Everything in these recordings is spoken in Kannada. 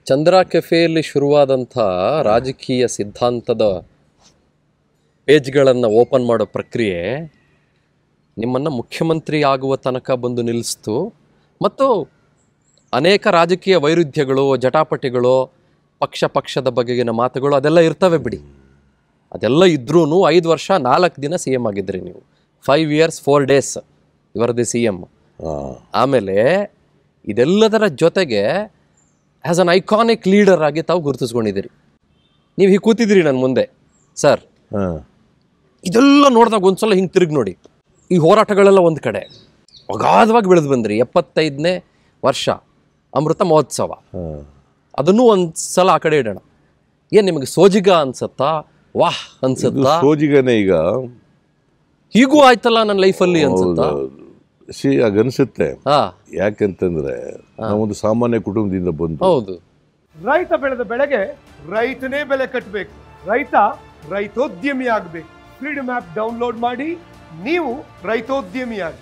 ಚಂದ್ರ ಕೆಫೆಯಲ್ಲಿ ಶುರುವಾದಂಥ ರಾಜಕೀಯ ಸಿದ್ಧಾಂತದ ಪೇಜ್ಗಳನ್ನು ಓಪನ್ ಮಾಡೋ ಪ್ರಕ್ರಿಯೆ ನಿಮ್ಮನ್ನು ಮುಖ್ಯಮಂತ್ರಿ ಆಗುವ ತನಕ ಬಂದು ನಿಲ್ಲಿಸ್ತು ಮತ್ತು ಅನೇಕ ರಾಜಕೀಯ ವೈರುಧ್ಯಗಳು ಜಟಾಪಟಿಗಳು ಪಕ್ಷ ಪಕ್ಷದ ಬಗೆಗಿನ ಮಾತುಗಳು ಅದೆಲ್ಲ ಇರ್ತವೆ ಬಿಡಿ ಅದೆಲ್ಲ ಇದ್ರೂ ಐದು ವರ್ಷ ನಾಲ್ಕು ದಿನ ಸಿ ಎಮ್ ಆಗಿದ್ರಿ ನೀವು ಫೈವ್ ಇಯರ್ಸ್ ಫೋರ್ ಡೇಸ್ ಇವರದೇ ಸಿ ಎಮ್ ಹಾಂ ಆಮೇಲೆ ಇದೆಲ್ಲದರ ಜೊತೆಗೆ ಆ್ಯಸ್ ಅನ್ ಐಕಾನಿಕ್ ಲೀಡರ್ ಆಗಿ ತಾವು ಗುರುತಿಸ್ಕೊಂಡಿದ್ದೀರಿ ನೀವು ಹೀಗೆ ಕೂತಿದ್ದೀರಿ ನನ್ನ ಮುಂದೆ ಸರ್ ಹಾಂ ಇದೆಲ್ಲ ನೋಡಿದಾಗ ಒಂದ್ಸಲ ಹಿಂಗೆ ತಿರುಗಿ ನೋಡಿ ಈ ಹೋರಾಟಗಳೆಲ್ಲ ಒಂದು ಕಡೆ ಅಗಾಧವಾಗಿ ಬೆಳೆದು ಬಂದ್ರಿ ಎಪ್ಪತ್ತೈದನೇ ವರ್ಷ ಅಮೃತ ಮಹೋತ್ಸವ ಹಾಂ ಅದನ್ನೂ ಒಂದು ಸಲ ಆ ಕಡೆ ಇಡೋಣ ಏನು ನಿಮಗೆ ಸೋಜಿಗ ಅನ್ಸತ್ತಾ ವಾಹ್ ಇದು ಅನ್ಸತ್ತಾ ಸೋಜಿಗನೇ ಈಗ ಹೀಗೂ ಆಯ್ತಲ್ಲ ನನ್ನ ಲೈಫಲ್ಲಿ ಅನ್ಸುತ್ತಾ ಸಿ ಆಗನ್ಸುತ್ತೆ ಹಾ ಯಾಕಂತಂದ್ರೆ ನಾವೊಂದು ಸಾಮಾನ್ಯ ಕುಟುಂಬದಿಂದ ಬಂದು ಹೌದು ರೈತ ಬೆಳೆದ ಬೆಳೆಗೆ ರೈತನೇ ಬೆಲೆ ಕಟ್ಟಬೇಕು ರೈತ ರೈತೋದ್ಯಮಿ ಆಗಬೇಕು ಫ್ರೀಡಮ್ ಆ್ಯಪ್ ಡೌನ್ಲೋಡ್ ಮಾಡಿ ನೀವು ರೈತೋದ್ಯಮಿಯಾಗಿ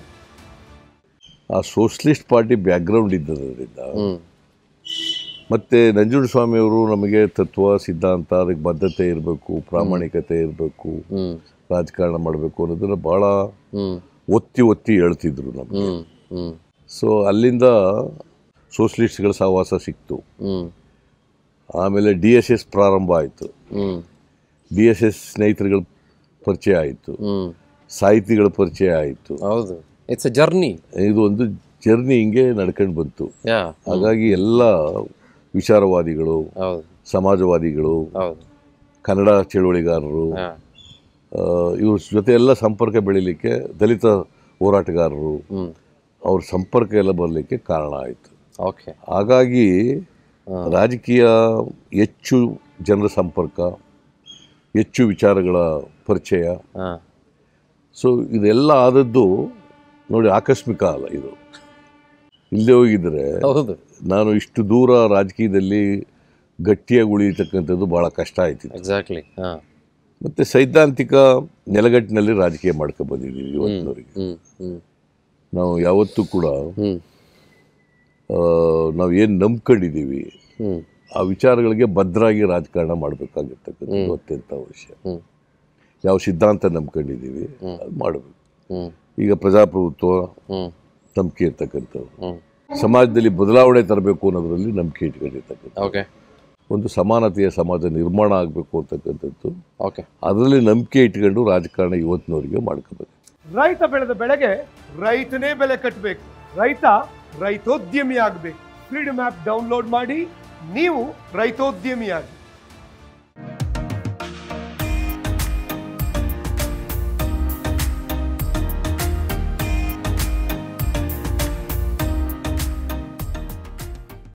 ಆ ಸೋಷಲಿಸ್ಟ್ ಪಾರ್ಟಿ ಬ್ಯಾಕ್ಗ್ರೌಂಡ್ ಇದ್ದದ್ರಿಂದ ಹ್ಮ್ ಮತ್ತೆ ನಂಜುಂಡಸ್ವಾಮಿಯವರು ನಮಗೆ ತತ್ವ ಸಿದ್ಧಾಂತ ಅದಕ್ಕೆ ಬದ್ಧತೆ ಇರಬೇಕು ಪ್ರಾಮಾಣಿಕತೆ ಇರಬೇಕು ಹ್ಮ್ ರಾಜಕಾರಣ ಮಾಡಬೇಕು ಅನ್ನೋದನ್ನ ಭಾಳ ಹ್ಮ್ ಒತ್ತಿ ಒತ್ತಿ ಹೇಳ್ತಿದ್ರು ನಮಗೆ ಹ್ಮ್ ಹ್ಮ್ ಸೊ ಅಲ್ಲಿಂದ ಸೋಷಲಿಸ್ಟ್ಗಳ ಸಹವಾಸ ಸಿಕ್ತು ಹ್ಮ್ ಆಮೇಲೆ ಡಿ ಎಸ್ ಎಸ್ ಪ್ರಾರಂಭ ಆಯಿತು ಹ್ಮ್ ಡಿ ಎಸ್ ಎಸ್ ಸ್ನೇಹಿತರುಗಳ ಪರಿಚಯ ಆಯಿತು ಹ್ಮ್ ಸಾಹಿತಿಗಳ ಪರಿಚಯ ಆಯಿತು ಹೌದು ಇಟ್ಸ್ ಎ ಜರ್ನಿ ಇದು ಒಂದು ಜರ್ನಿ ಹಿಂಗೆ ನಡ್ಕೊಂಡು ಬಂತು ಯಾ ಹಾಗಾಗಿ ಎಲ್ಲ ವಿಚಾರವಾದಿಗಳು ಹೌದು ಸಮಾಜವಾದಿಗಳು ಹೌದು ಕನ್ನಡ ಚಳುವಳಿಗಾರರು ಹಾ ಆ, ಇವ್ರ ಜೊತೆ ಎಲ್ಲ ಸಂಪರ್ಕ ಬೆಳೀಲಿಕ್ಕೆ ದಲಿತ ಹೋರಾಟಗಾರರು ಹ್ಮ್ ಅವ್ರ ಸಂಪರ್ಕ ಎಲ್ಲ ಬರಲಿಕ್ಕೆ ಕಾರಣ ಆಯಿತು ಓಕೆ ಹಾಗಾಗಿ ರಾಜಕೀಯ ಹೆಚ್ಚು ಜನರ ಸಂಪರ್ಕ ಹೆಚ್ಚು ವಿಚಾರಗಳ ಪರಿಚಯ ಹಾ ಸೊ ಇದೆಲ್ಲ ಆದದ್ದು ನೋಡಿ ಆಕಸ್ಮಿಕ ಅಲ್ಲ ಇದು ಇಲ್ಲದೆ ಹೋಗಿದ್ರೆ ಹೌದು ನಾನು ಇಷ್ಟು ದೂರ ರಾಜಕೀಯದಲ್ಲಿ ಗಟ್ಟಿಯಾಗಿ ಉಳಿಯತಕ್ಕಂಥದ್ದು ಭಾಳ ಕಷ್ಟ ಆಯ್ತಿತ್ತು ಎಕ್ಸಾಕ್ಟ್ಲಿ ಹಾ ಮತ್ತು ಸೈದ್ಧಾಂತಿಕ ನೆಲಗಟ್ಟಿನಲ್ಲಿ ರಾಜಕೀಯ ಮಾಡ್ಕೊ ಬಂದಿದ್ದೀವಿ ಇವತ್ತಿನವರೆಗೆ ಹ್ಮ್ ಹ್ಮ್ ನಾವು ಯಾವತ್ತೂ ಕೂಡ ಹ್ಮ್ ನಾವು ಏನು ನಂಬ್ಕೊಂಡಿದ್ದೀವಿ ಹ್ಮ್ ಆ ವಿಚಾರಗಳಿಗೆ ಭದ್ರಾಗಿ ರಾಜಕಾರಣ ಮಾಡಬೇಕಾಗಿರ್ತಕ್ಕಂಥದ್ದು ಅತ್ಯಂತ ಅವಶ್ಯ ಹ್ಮ್ ಯಾವ ಸಿದ್ಧಾಂತ ನಂಬ್ಕೊಂಡಿದ್ದೀವಿ ಅದು ಮಾಡಬೇಕು ಹ್ಮ್ ಈಗ ಪ್ರಜಾಪ್ರಭುತ್ವ ಹ್ಮ್ ನಂಬಿಕೆ ಇರ್ತಕ್ಕಂಥದ್ದು ಹ್ಮ್ ಸಮಾಜದಲ್ಲಿ ಬದಲಾವಣೆ ತರಬೇಕು ಅನ್ನೋದರಲ್ಲಿ ನಂಬಿಕೆ ಇಟ್ಕೊಂಡಿರ್ತಕ್ಕಂಥ ಓಕೆ ಒಂದು ಸಮಾನತೆಯ ಸಮಾಜ ನಿರ್ಮಾಣ ಆಗಬೇಕು ಅಂತಕ್ಕಂಥದ್ದು ಓಕೆ ಅದರಲ್ಲಿ ನಂಬಿಕೆ ಇಟ್ಕೊಂಡು ರಾಜಕಾರಣ ಇವತ್ತಿನವರೆಗೆ ಮಾಡ್ಕೋಬೇಕು ರೈತ ಬೆಳೆದ ಬೆಳೆಗೆ ರೈತನೇ ಬೆಲೆ ಕಟ್ಟಬೇಕು ರೈತ ರೈತೋದ್ಯಮಿ ಆಗಬೇಕು ಫ್ರೀಡಮ್ ಆ್ಯಪ್ ಡೌನ್ಲೋಡ್ ಮಾಡಿ ನೀವು ರೈತೋದ್ಯಮಿಯಾಗಿ